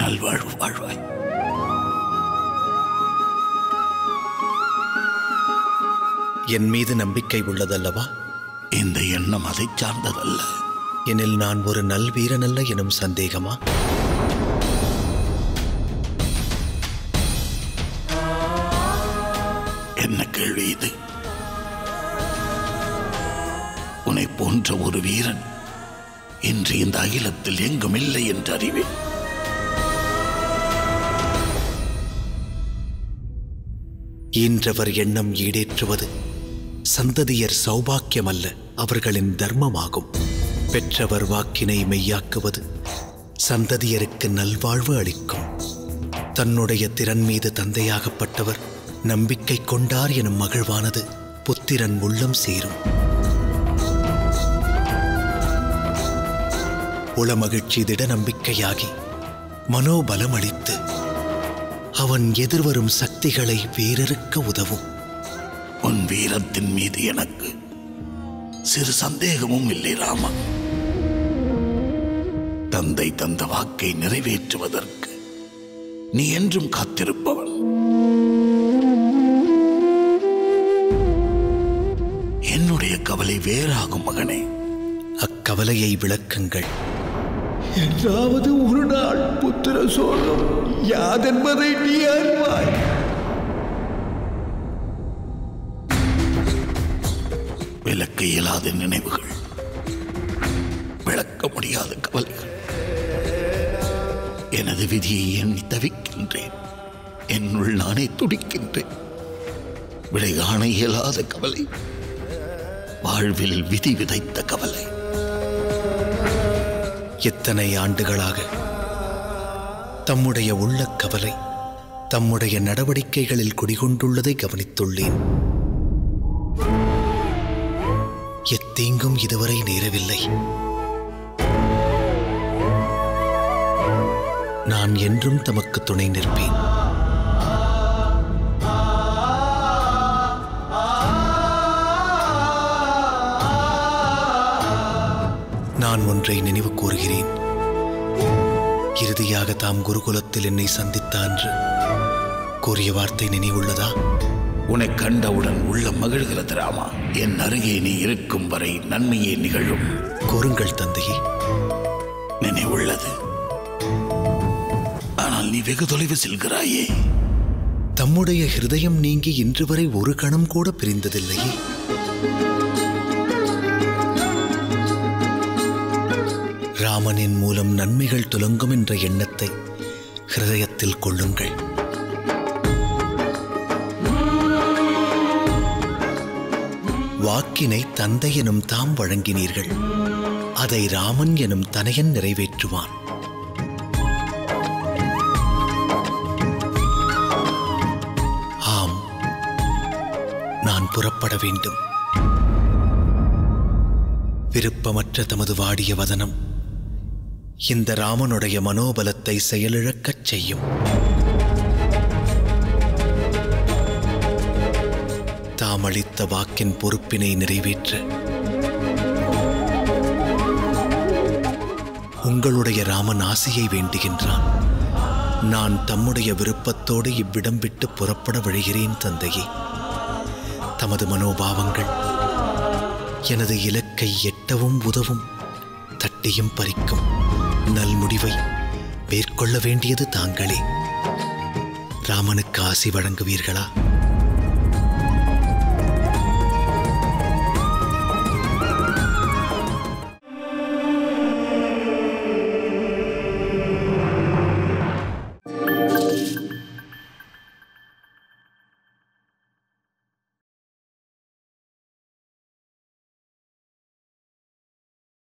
நல்வாழ்வு வாழ்வாய் என் மீது நம்பிக்கை உள்ளதல்லவா இந்த எண்ணம் அதை சார்ந்ததல்ல எனில் நான் ஒரு நல்வீரனல்ல எனும் சந்தேகமா என்ன கேள்வி இது உன்னை போன்ற ஒரு வீரன் இன்று இந்த அகிலத்தில் எங்கும் இல்லை என்று அறிவேன் ஈன்றவர் எண்ணம் ஈடேற்றுவது சந்ததியர் சௌபாக்கியமல்ல அவர்களின் தர்மமாகும் பெற்றவர் வாக்கினை மெய்யாக்குவது சந்ததியருக்கு நல்வாழ்வு அளிக்கும் தன்னுடைய திறன் மீது தந்தையாகப்பட்டவர் நம்பிக்கை கொண்டார் எனும் மகிழ்வானது புத்திரன் உள்ளம் சேரும் உளமகிழ்ச்சி திட நம்பிக்கையாகி மனோபலம் அளித்து அவன் எதிர்வரும் சக்திகளை வேறறுக்க உதவும் உன் வீரத்தின் மீது எனக்கு சிறு சந்தேகமும் இல்லை ராமா தந்தை தந்த வாக்கை நிறைவேற்றுவதற்கு நீ என்றும் காத்திருப்பவன் என்னுடைய கவலை வேறாகும் மகனே அக்கவலையை விளக்குங்கள் என்றாவது ஒரு நாள் புத்திர சோகம் யாதென்பதை நீ அறிவாய் விளக்க இயலாத நினைவுகள் விளக்க முடியாத கவலைகள் எனது விதியை எண்ணி தவிக்கின்றேன் என்னுள் நானே துடிக்கின்றேன் விடை காண இயலாத கவலை வாழ்வில் விதி விதைத்த கவலை எத்தனை ஆண்டுகளாக தம்முடைய உள்ளக் கவலை தம்முடைய நடவடிக்கைகளில் குடிகொண்டுள்ளதை கவனித்துள்ளேன் எத்தீங்கும் இதுவரை நேரவில்லை நான் என்றும் தமக்கு துணை நிற்பேன் நான் ஒன்றை நினைவு கூறுகிறேன் இறுதியாக தாம் குருகுலத்தில் என்னை சந்தித்த அன்று கூறிய வார்த்தை நினைவுள்ளதா உன்னை கண்டவுடன் உள்ள மகிழ்கிறது ராமா என் அருகே நீ இருக்கும் வரை நன்மையே நிகழும் கூறுங்கள் தந்தையே நினைவுள்ளது ஆனால் நீ வெகு தொலைவு செல்கிறாயே தம்முடைய ஹிருதயம் நீங்கி இன்று வரை ஒரு கணம் கூட பிரிந்ததில்லையே ராமனின் மூலம் நன்மைகள் துலங்கும் என்ற எண்ணத்தை ஹிருதயத்தில் கொள்ளுங்கள் வாக்கினை தந்தை எனும் தாம் வழங்கினீர்கள் அதை ராமன் எனும் தனையன் நிறைவேற்றுவான் ஆம் நான் புறப்பட வேண்டும் விருப்பமற்ற தமது வாடிய வதனம் இந்த ராமனுடைய மனோபலத்தை செயலிழக்கச் செய்யும் தாம் அளித்த வாக்கின் பொறுப்பினை நிறைவேற்ற உங்களுடைய ராமன் ஆசையை வேண்டுகின்றான் நான் தம்முடைய விருப்பத்தோடு இவ்விடம் விட்டு புறப்பட விழைகிறேன் தந்தையே தமது மனோபாவங்கள் எனது இலக்கை எட்டவும் உதவும் தட்டியும் பறிக்கும் நல்முடிவை மேற்கொள்ள வேண்டியது தாங்களே ராமனுக்கு ஆசி வழங்குவீர்களா